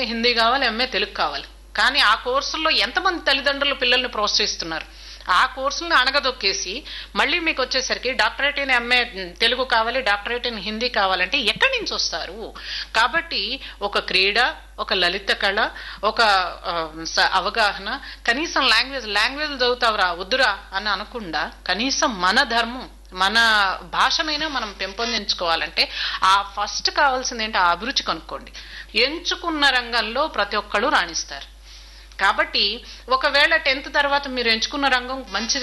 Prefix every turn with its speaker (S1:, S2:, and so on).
S1: MA Hindi కావాలి MA Telugu కావాలి కానీ ఆ కోర్సుల్లో ఎంతమంది తల్లిదండ్రులు పిల్లల్ని ప్రోత్సహిస్తున్నారు ఆ కోర్సులను అణగదొక్కేసి మళ్ళీ మీకు వచ్చేసరికి డాక్టరేట్ ఇన్ ఎంఏ తెలుగు కావాలి డాక్టరేట్ ఇన్ హిందీ కావాలంటే ఎక్కడి నుంచి వస్తారు కాబట్టి ఒక క్రీడ ఒక లలిత కళ ఒక ఆ, స- అవగాహన కనీసం లాంగ్వేజ్ లాంగ్వేజ్ చదువుతావురా వద్దురా అని అనకుండా కనీసం మన ధర్మం మన భాషనైనా మనం పెంపొందించుకోవాలంటే ఆ ఫస్ట్ కావాల్సింది ఏంటి ఆ అభిరుచి కనుక్కోండి ఎంచుకున్న రంగంలో ప్రతి ఒక్కళ్ళు రాణిస్తారు కాబట్టి ఒకవేళ టెన్త్ తర్వాత మీరు ఎంచుకున్న రంగం మంచిది